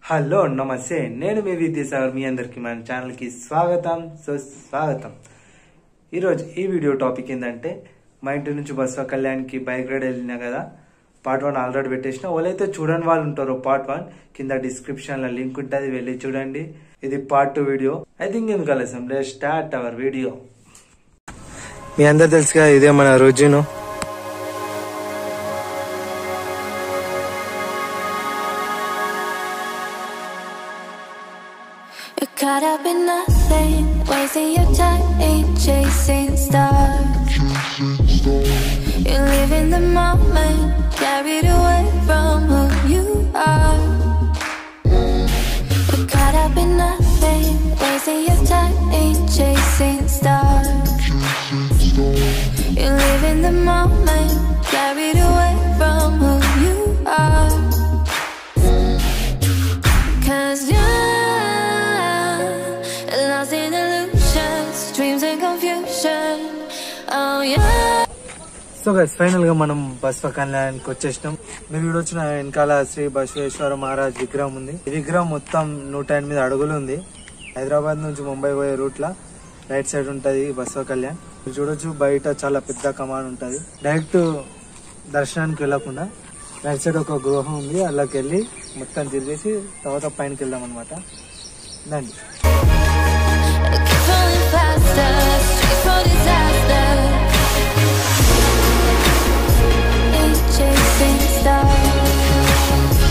Hello నమస్తే నేను మీ విద్యాసాగర్ మీ అందరికి మన ఛానల్కి స్వాగతం సుస్వాగతం ఈరోజు ఈ వీడియో టాపిక్ ఏంటంటే మా ఇంటి నుంచి బస్వ కళ్యాణ్కి బైక్ రైడ్ వెళ్ళినా కదా పార్ట్ వన్ ఆల్రెడీ పెట్టేసిన వాళ్ళైతే చూడని వాళ్ళు ఉంటారు పార్ట్ వన్ కింద డిస్క్రిప్షన్లో లింక్ ఉంటుంది వెళ్ళి చూడండి ఇది part two video I think ఎందుకు కలిసాం లే స్టార్ట్ అవర్ వీడియో మీ అందరు తెలుసు కదా ఇదే మన రోజును You're caught up in nothing, wasting your time ain't chasing stars. You live in the moment, carried away from who you are. You're caught up in nothing, wasting your time ain't chasing stars. You live in the moment, carried away from who you are. Cause you're lost in illusions, dreams and confusion. Oh, yeah. So guys final గా మనం బస్వ కళ్యాణ్కి వచ్చేసినాం మీరు ఇక్కడ వచ్చిన వెనకాల శ్రీ బసవేశ్వర మహారాజ్ విగ్రహం ఉంది ఈ విగ్రహం మొత్తం నూట ఎనిమిది అడుగులు ఉంది హైదరాబాద్ నుంచి ముంబై పోయే రూట్ లా రైట్ సైడ్ ఉంటది బస్వ కళ్యాణ్ మీరు చూడొచ్చు బయట చాలా పెద్ద కమాన్ ఉంటది డైరెక్ట్ దర్శనానికి వెళ్ళకుండా రైట్ సైడ్ ఒక గృహం ఉంది అల్లకి వెళ్ళి మొత్తం తిరిగేసి తర్వాత పైనకి వెళ్దాం అనమాట రండి Keep falling faster, straight for disaster. Ain't chasing stars.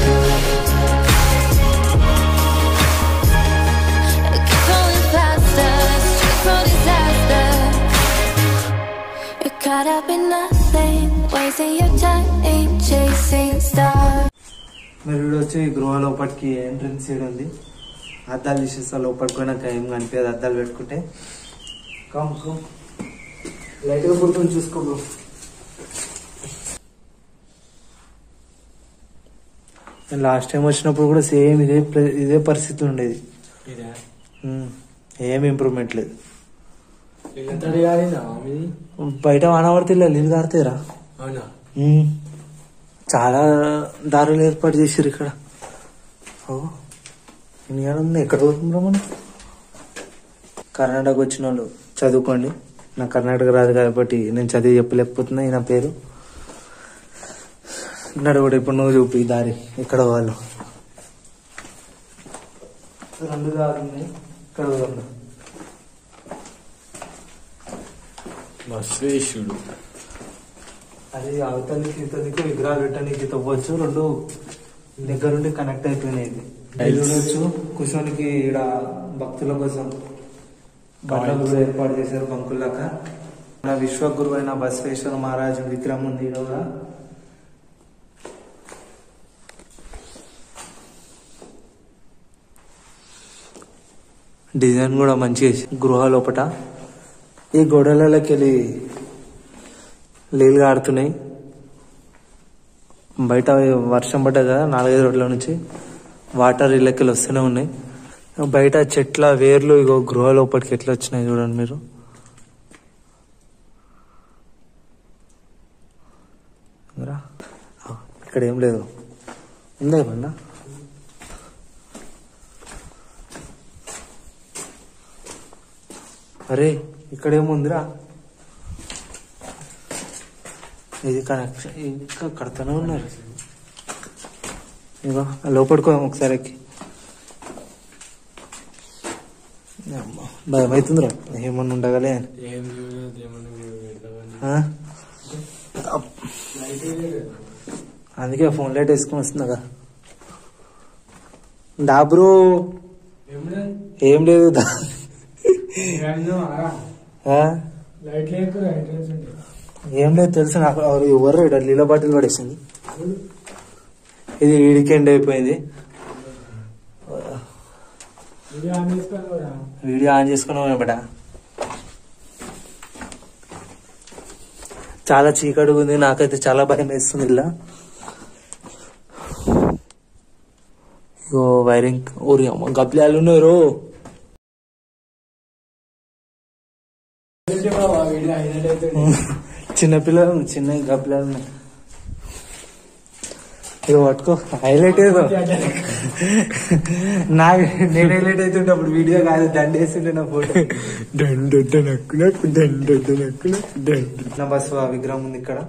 Keep falling faster, straight for disaster. You're caught up in nothing, wasting your time, ain't chasing stars. మీరు ఇక్కడ వచ్చి గృహ లోపలికి ఎంట్రన్స్ సైడ్ ఉంది అద్దాలు తీసేస్తా లోపలికి పోయినాక ఏం కనిపించదు అద్దాలు పెట్టుకుంటే కమ్ కమ్ లైట్గా కూర్చొని చూసుకో bro. నేను లాస్ట్ టైం వచ్చినప్పుడు కూడా సేమ్ ఇదే ప్ర- ఇదే పరిస్థితి ఉండేది ఉమ్, ఏం ఇంప్రూవ్మెంట్ లేదు బయట వానపడితే ఇలా నీళ్ళు కారుతాయిరా అవునా ఉమ్. చాలా దారులు ఏర్పాటు చేసారు ఇక్కడ ఓ ఇండియా ఉంది ఎక్కడ పోతుందా మనం కర్ణాటక వచ్చిన వాళ్ళు చదువుకోండి నాకు కర్ణాటక రాదు కాబట్టి నేను చదివి చెప్పలేకపోతున్నా ఈ నా పేరు నడుగుడు ఇప్పుడు నువ్వు చూపి దారి ఇక్కడ వాళ్ళు రెండు దారులు ఉన్నాయి ఇక్కడ పోదాం. బస్వేశ్వరుడు అది అవతలికి ఇతనికి విగ్రహాలు పెట్టడానికి తవ్వచ్చు రెండు దగ్గరుండి కనెక్ట్ అయిపోయినాయి ఇది. ఇది చూడొచ్చు కుషోనికి ఇక్కడ భక్తుల కోసం బట్టలు కూడా ఏర్పాటు చేశారు బంకుల్లాక మన విశ్వగురు అయిన బసవేశ్వర మహారాజు విగ్రహం ఉంది ఈడ కూడా డిజైన్ కూడా మంచిగా వేసి గృహ లోపట ఈ గోడలకి వెళ్ళి నీళ్ళు ఆడుతున్నాయి బయట వర్షం పడ్డది కదా నాలుగైదు రోడ్ల నుంచి వాటర్ ఇళ్ళకెళ్ళి వస్తూనే ఉన్నాయి బయట చెట్ల వేర్లు ఇగో గృహ లోపలికి ఎట్లా వచ్చినాయి చూడండి మీరు రా. ఆ, ఇక్కడ ఏం లేదు ఉందా ఏమన్నా అరే ఇక్కడ ఏముందిరా ఇది కనెక్షన్ ఇంకా కడతానే ఉన్నారు ఇగో లోపడుకో ఒకసారి ఎక్కి అమ్మా, భయం అవుతుందిరా ఏమన్నా ఉండగలే అని ఏం చూడదు ఏమన్నా పెడతామని ఆ? అప్. అందుకే ఫోన్ లైట్ వేసుకొని వస్తుందిగా దా బ్రో ఏం లేదు దా ఆ? లైట్ లేకు లైట్ వేసింది ఏం లేదు తెలుసు నాకు ఎవరు ఎవరు ఇక్కడ నీళ్ళ బాటిల్ పడేసింది ఇది వీడికి అయిపోయింది ఇది ఆన్ చేసుకోవాలి కూడా వీడియో ఆన్ చేసుకున్నాం బట చాలా చీకటిగా ఉంది నాకైతే చాలా భయం వేస్తుంది ఇలా ఇగో వైరింగ్ ఊరి అమ్మ గబ్బిలాలు ఉన్నారు వీడియో హైలైట్ అవుతుంది చిన్నపిల్లలు చిన్న గబ్బిలాలు ఉన్నాయి ఇక పట్టుకో హైలైట్ ఏదో నా నేను హైలైట్ అవుతుంటే అప్పుడు వీడియో కాదు దండేస్తుంటే నా ఫోటో దండొద్ద నక్కు నక్కు దండొద్ద నక్కు నక్కు దండు నా బస్సు ఆ విగ్రహం ఉంది ఇక్కడ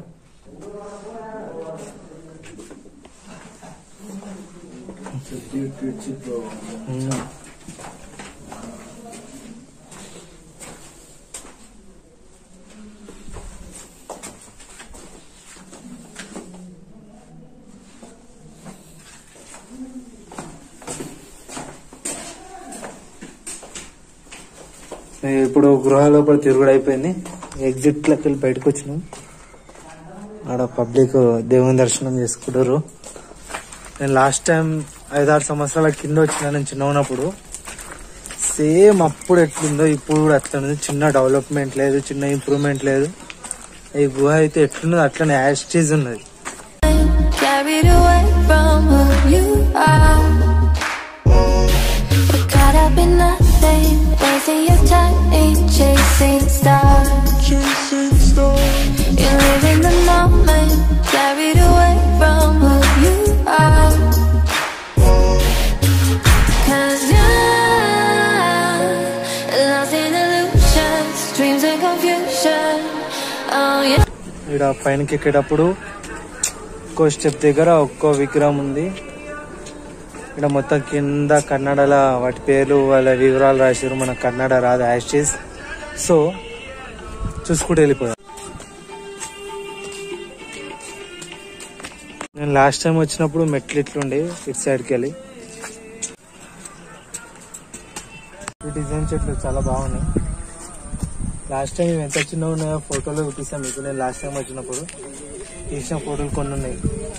ఉమ్. మేము ఇప్పుడు గృహ లోపల తిరుగుడు అయిపోయింది ఎగ్జిట్ లెక్క వెళ్ళి బయటకు వచ్చినాం ఆడ పబ్లిక్ దేవుని దర్శనం చేసుకుంటారు నేను లాస్ట్ టైం ఐదారు సంవత్సరాల కింద వచ్చిన నేను చిన్న ఉన్నప్పుడు సేమ్ అప్పుడు ఎట్లుందో ఇప్పుడు కూడా అట్లా ఉంది చిన్న డెవలప్మెంట్ లేదు చిన్న ఇంప్రూవ్మెంట్ లేదు ఈ గుహ అయితే ఎట్లున్నదో అట్లనే యాస్టీజ్ ఉన్నది Carried away from who you are. We're caught up in nothing, wasting your time ain't chasing stars. You live in the moment, carried away from who you are. Cause you're lost in illusions, dreams and confusion. Oh yeah. ఇక్కడ పైనకి ఎక్కేటప్పుడు ఒక్కో step దగ్గర ఒక్కో విగ్రహం ఉంది ఇక్కడ మొత్తం కింద కన్నడలో వాటి పేర్లు వాళ్ళ వివరాలు రాశారు మన కన్నడ రాదు యాస్టీస్ సో చూసుకుంటూ వెళ్ళిపోయాం నేను లాస్ట్ టైం వచ్చినప్పుడు మెట్లు ఇట్లుండే ఇటు సైడ్కి వెళ్ళి ఈ డిజైన్ చెట్లు చాలా బాగున్నాయి లాస్ట్ టైం ఎంత చిన్న ఉన్నాయో ఫోటోలో చూపిస్తాను మీకు నేను లాస్ట్ టైం వచ్చినప్పుడు తీసిన ఫోటోలు కొన్ని ఉన్నాయి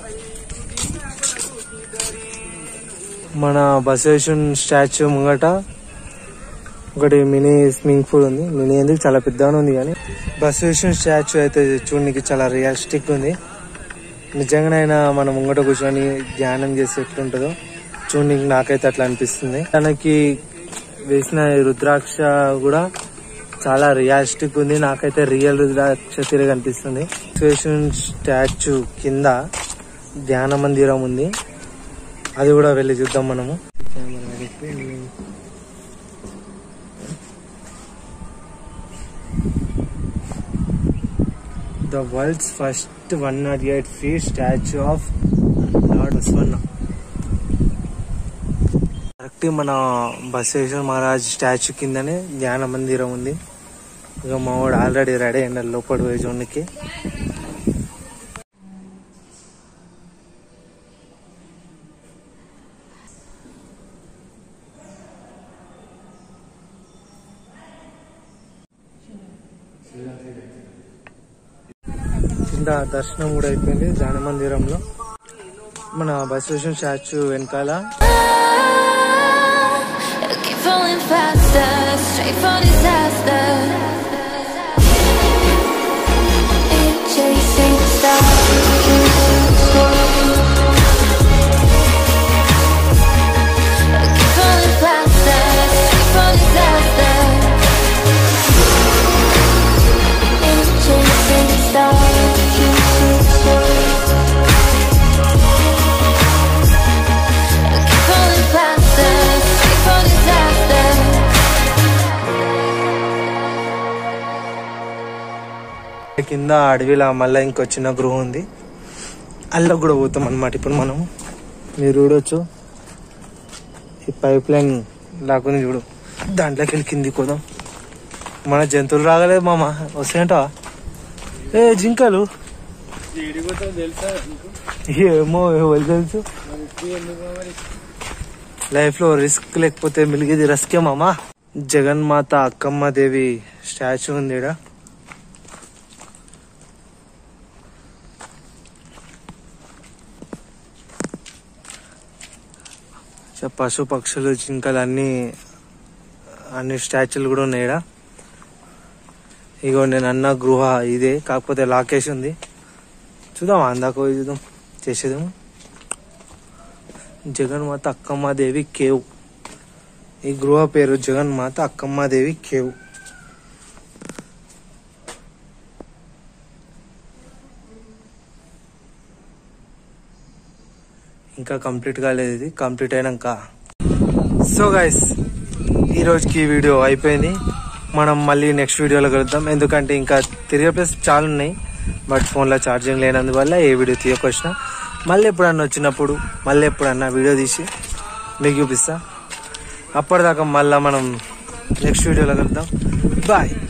మన బసవేశ్వన్ స్టాచ్యూ ముంగట ఒకటి మినీ స్విమ్మింగ్ పూల్ ఉంది మినీ ఎందుకు చాలా పెద్దగానే ఉంది కానీ బసవేశ్వన్ స్టాచ్యూ అయితే చూడడానికి చాలా రియలిస్టిక్ ఉంది నిజంగానైనా మనం ముంగట కూర్చొని ధ్యానం చేసి ఎట్లుంటుందో చూడడానికి నాకైతే అట్లా అనిపిస్తుంది తనకి వేసిన ఈ రుద్రాక్ష కూడా చాలా రియలిస్టిక్ ఉంది నాకైతే రియల్ రుద్రాక్ష తిరిగి అనిపిస్తుంది బసవేశ్వన్ స్టాచ్యూ కింద ధ్యాన మందిరం ఉంది అది కూడా వెళ్ళి చూద్దాం మనము the world's first one not eight feet statue of lord Basavanna correct మన బసవేశ్వర మహారాజ్ స్టాచ్యూ కిందనే ధ్యాన మందిరం ఉంది ఇక మా వాడు ఆల్రెడీ రెడీ అయిన లోపల పోయి చూడనికి కింద దర్శనం కూడా అయిపోయింది ధ్యాన మందిరంలో మన బసవేశ్వర స్టాచ్యూ వెనకాల Keep falling faster, straight for disaster. Ain't chasing stars. Keep falling faster, straight for disaster. Ain't chasing stars. Keep falling faster, straight for disaster. కింద అడవిలో మళ్ళీ ఇంకో చిన్న గృహం ఉంది అల్ల కూడా పోతాం అన్నమాట ఇప్పుడు మనం మీరు చూడొచ్చు ఈ పైప్ లైన్ లాక్కుని చూడు దాంట్లోకి వెళ్ళి కిందికి పోదాం మన జంతువులు రాగలేదు మామ వస్తాయంట ఏ జింకలు ఏమో ఎవరు తెలుసు లైఫ్ లో రిస్క్ లేకపోతే మిలిగేది రస్కే మామ జగన్మాత అక్కమ్మ దేవి స్టాచ్యూ ఉంది ఈడ సో పశు పక్షులు జింకలు అన్ని అన్ని స్టాచ్యూలు కూడా ఉన్నాయి ఈడ ఇగో నేను అన్న గృహ ఇదే కాకపోతే లాకేష్ ఉంది చూద్దాం అందాక పోయి చూద్దాం చేసేదేమో జగన్మాత అక్కమ్మాదేవి కేవ్ ఈ గృహ పేరు జగన్మాత అక్కమ్మాదేవి కేవ్ ఇంకా కంప్లీట్ కాలేదు ఇది కంప్లీట్ అయినాక సో గైస్ ఈ రోజుకి ఈ వీడియో అయిపోయింది మనం మళ్ళీ నెక్స్ట్ వీడియోలో కలుద్దాం ఎందుకంటే ఇంకా తిరిగే ప్లేస్ చాలా ఉన్నాయి బట్ ఫోన్లో ఛార్జింగ్ లేనందువల్ల ఏ వీడియో తీయకొచ్చినా మళ్ళీ ఎప్పుడన్నా వచ్చినప్పుడు మళ్ళీ ఎప్పుడన్నా వీడియో తీసి మీకు చూపిస్తా అప్పటిదాకా మళ్ళీ మనం నెక్స్ట్ వీడియోలో కలుద్దాం బాయ్